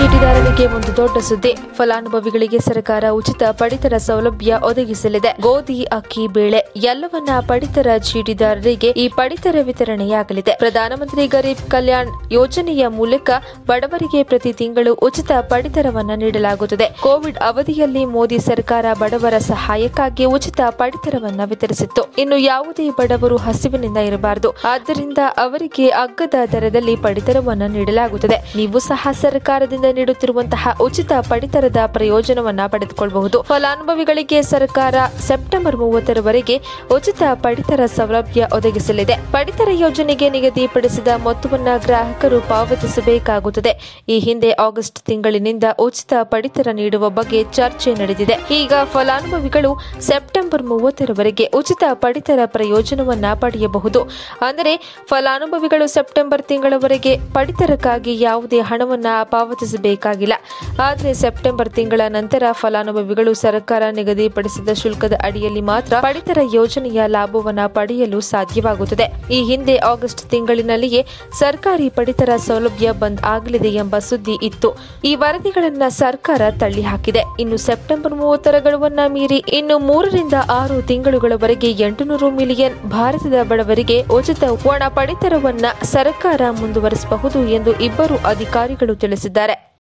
ಚೀಟಿದಾರರಿಗೆ ಒಂದು ದೊಡ್ಡ ಸುದ್ದಿ ಫಲಾನುಭವಿಗಳಿಗೆ ಸರ್ಕಾರ ಉಚಿತ ಪಡಿತರ ಸೌಲಭ್ಯ ಒದಗಿಸಲಿದೆ ಗೋಧಿ ಅಕ್ಕಿ ಬೇಳೆ ಎಲ್ಲವನ್ನ ಪಡಿತರ ಚೀಟಿದಾರರಿಗೆ ಈ ಪಡಿತರ ವಿತರಣೆಯಾಗಲಿದೆ ಪ್ರಧಾನಮಂತ್ರಿ ಗರೀಬ್ ಕಲ್ಯಾಣ್ ಯೋಜನೆಯ ಮೂಲಕ ಬಡವರಿಗೆ ಪ್ರತಿ ತಿಂಗಳು ಉಚಿತ ಪಡಿತರವನ್ನ ನೀಡಲಾಗುತ್ತದೆ ಕೋವಿಡ್ ಅವಧಿಯಲ್ಲಿ ಮೋದಿ ಸರ್ಕಾರ ಬಡವರ ಸಹಾಯಕ್ಕಾಗಿ ಉಚಿತ ಪಡಿತರವನ್ನ ವಿತರಿಸಿತ್ತು ಇನ್ನು ಯಾವುದೇ ಬಡವರು ಹಸಿವಿನಿಂದ ಇರಬಾರದು ಆದ್ದರಿಂದ ಅವರಿಗೆ ಅಗ್ಗದ ದರದಲ್ಲಿ ಪಡಿತರವನ್ನ ನೀಡಲಾಗುತ್ತದೆ ನೀವು ಸಹ ಸರ್ಕಾರದಿಂದ ನೀಡುತ್ತಿರುವಂತಹ ಉಚಿತ ಪಡಿತರದ ಪ್ರಯೋಜನವನ್ನ ಪಡೆದುಕೊಳ್ಳಬಹುದು ಫಲಾನುಭವಿಗಳಿಗೆ ಸರ್ಕಾರ ಸೆಪ್ಟೆಂಬರ್ ಮೂವತ್ತರವರೆಗೆ ಉಚಿತ ಪಡಿತರ ಸೌಲಭ್ಯ ಒದಗಿಸಲಿದೆ ಪಡಿತರ ಯೋಜನೆಗೆ ನಿಗದಿಪಡಿಸಿದ ಮೊತ್ತವನ್ನ ಗ್ರಾಹಕರು ಪಾವತಿಸಬೇಕಾಗುತ್ತದೆ ಈ ಹಿಂದೆ ಆಗಸ್ಟ್ ತಿಂಗಳಿನಿಂದ ಉಚಿತ ಪಡಿತರ ನೀಡುವ ಬಗ್ಗೆ ಚರ್ಚೆ ನಡೆದಿದೆ ಈಗ ಫಲಾನುಭವಿಗಳು ಸೆಪ್ಟೆಂಬರ್ ಮೂವತ್ತರವರೆಗೆ ಉಚಿತ ಪಡಿತರ ಪ್ರಯೋಜನವನ್ನ ಪಡೆಯಬಹುದು ಅಂದರೆ ಫಲಾನುಭವಿಗಳು ಸೆಪ್ಟೆಂಬರ್ ತಿಂಗಳವರೆಗೆ ಪಡಿತರಕ್ಕಾಗಿ ಯಾವುದೇ ಹಣವನ್ನ ಪಾವತಿಸಬೇಕಾಗಿಲ್ಲ ಆದರೆ ಸೆಪ್ಟೆಂಬರ್ ತಿಂಗಳ ನಂತರ ಫಲಾನುಭವಿಗಳು ಸರ್ಕಾರ ನಿಗದಿಪಡಿಸಿದ ಶುಲ್ಕದ ಅಡಿಯಲ್ಲಿ ಮಾತ್ರ ಪಡಿತರ ಯೋಜನೆಯ ಲಾಭವನ್ನ ಪಡೆಯಲು ಸಾಧ್ಯವಾಗುತ್ತದೆ ಈ ಹಿಂದೆ ಆಗಸ್ಟ್ ತಿಂಗಳಿನಲ್ಲಿಯೇ ಸರ್ಕಾರಿ ಪಡಿತರ ಸೌಲಭ್ಯ ಬಂದ್ ಆಗಲಿದೆ ಎಂಬ ಸುದ್ದಿ ಇತ್ತು ಈ ವರದಿಗಳನ್ನ ಸರ್ಕಾರ ತಳ್ಳಿ ಹಾಕಿದೆ ಇನ್ನು ಸೆಪ್ಟೆಂಬರ್ ಮೂವತ್ತರ ಗಡುವನ್ನ ಮೀರಿ ಇನ್ನು ಮೂರರಿಂದ ಆರು ತಿಂಗಳುಗಳವರೆಗೆ ಎಂಟುನೂರು ಮಿಲಿಯನ್ ಭಾರತದ ಬಡವರಿಗೆ ಉಚಿತ ಒಣ ಪಡಿತರವನ್ನ ಸರ್ಕಾರ ಮುಂದುವರಿಸಬಹುದು ಎಂದು ಇಬ್ಬರು ಅಧಿಕಾರಿಗಳು ತಿಳಿಸಿದ್ದಾರೆ